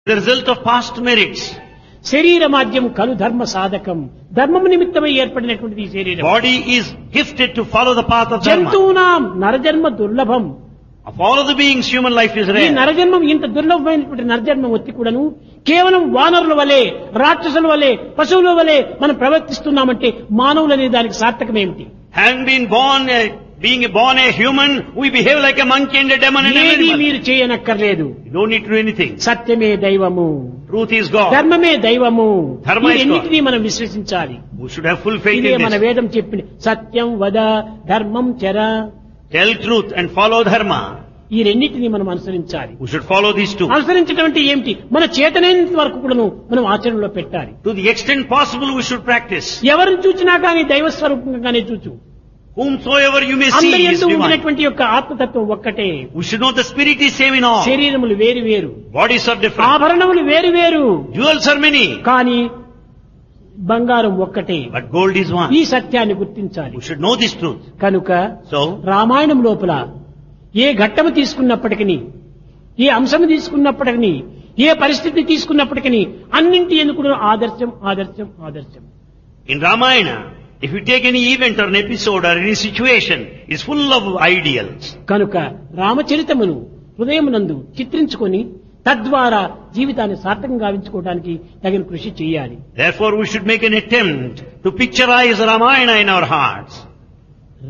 the result of past merits. శరీర మాధ్యం కలు ధర్మ సాధకం ధర్మము నిమిత్తమై ఏర్పడినటువంటిది ఈ శరీరం Body is gifted to follow the path of dharma. జంతువునాం నరజన్మ దుర్లభం Of all of the beings, human life is ఈ rare. నరజన్మం ఇంత దుర్లభమైనటువంటి నరజన్మం వచ్చి కూడాను కేవలం వానరుల వలె రాక్షసుల వలె పశువుల వలె మనం ప్రవర్తిస్తున్నామంటే మానవులనే దానికి సార్థకమేమిటి Having been born, a, being born a human, we behave like a monkey and a demon and an ఏది animal. మీరు చేయనక్కర్లేదు You don't need to do anything. సత్యమే దైవము Truth is God. ధర్మమే దైవము ధర్మ is వీటన్నిటినీ మనం విశ్వసించాలి We should have full faith ఇదే in మన this. వేదం చెప్పిన సత్యం వద ధర్మం చర Tell truth and follow dharma. ఈ రెండింటినీ మనం అనుసరించాలి We should follow these two. అనుసరించడం అంటే ఏమిటి మన చేతనైనంత వరకు కూడాను మనం ఆచరణలో పెట్టాలి To the extent possible, we should practice. ఎవరిని చూచినా కానీ దైవ స్వరూపంగానే చూచు Whomsoever you may see అందరి is ఎందు divine. ఉండినటువంటి యొక్క ఆత్మతత్వం ఒక్కటే We should know the spirit is same in all. శరీరములు వేరు వేరు Bodies are different. ఆభరణములు వేరు వేరు Jewels are many. కానీ బంగారం ఒక్కటే But gold is one. ఈ సత్యాన్ని గుర్తించాలి We should know this truth. కనుక So, రామాయణం లోపల ఏ ఘట్టము తీసుకున్నప్పటికీ ఏ అంశము తీసుకున్నప్పటికీ ఏ పరిస్థితి తీసుకున్నప్పటికీ అన్నింటి ఎందుకు ఆదర్శం ఆదర్శం ఆదర్శం in Ramayana, if you take any event or an episode or any situation, it's full of ideals. కనుక రామచరితమును హృదయమునందు చిత్రించుకొని తద్వారా జీవితాన్ని సార్థకం గావించుకోవడానికి తగిన కృషి చేయాలి Therefore, we should make an attempt to picturize Ramayana in our hearts.